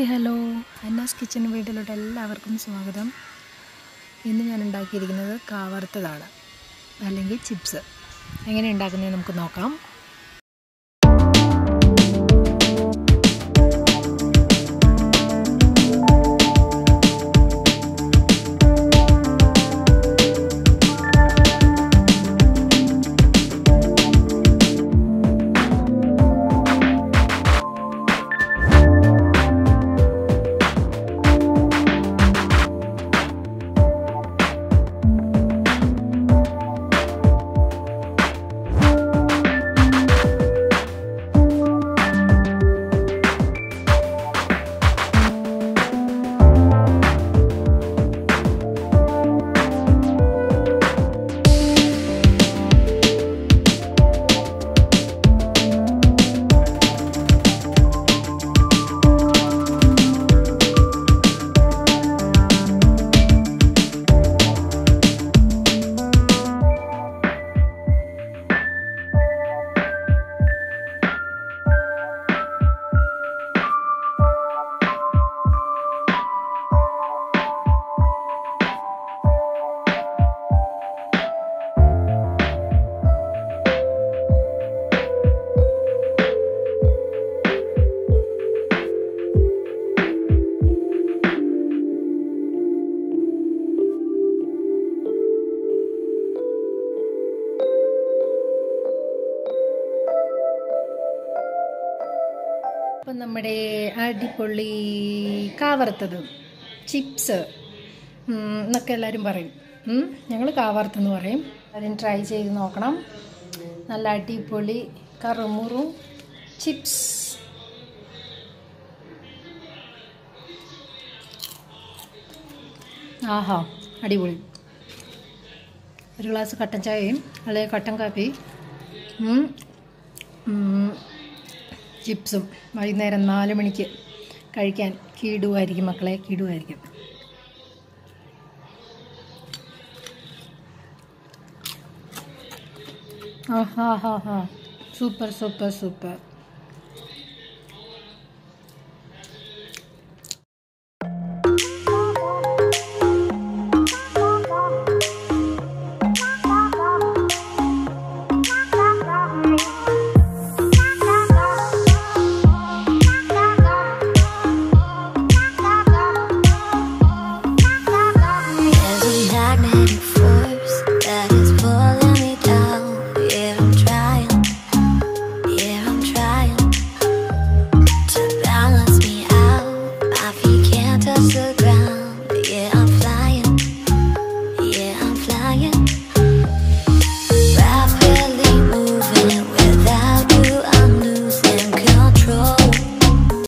hello അന്നാസ് kitchen വീട്ടിലോട്ട് എല്ലാവർക്കും സ്വാഗതം ഇന്ന് ഞാൻ ഉണ്ടാക്കിയിരിക്കുന്നത് കാവറുത്തതാണ് അല്ലെങ്കിൽ ചിപ്സ് എങ്ങനെ ഉണ്ടാക്കുന്നത് നമുക്ക് നോക്കാം അപ്പം നമ്മുടെ അടിപൊളി കാവറുത്തത് ചിപ്സ് എന്നൊക്കെ എല്ലാവരും പറയും ഞങ്ങൾ കാവറുത്തെന്ന് പറയും അതിന് ട്രൈ ചെയ്ത് നോക്കണം നല്ല അടിപൊളി കറുമുറും ചിപ്സ് ആഹാ അടിപൊളി ഒരു ഗ്ലാസ് കട്ടൻ ചായയും അല്ലെങ്കിൽ കട്ടൻ കാപ്പി ഉം, ഉം, ചിപ്സും വൈകുന്നേരം നാല് മണിക്ക് കഴിക്കാൻ കീടുമായിരിക്കും മക്കളെ കീടുമായിരിക്കും ആ ഹാ ഹാ ഹാ സൂപ്പർ സൂപ്പർ സൂപ്പർ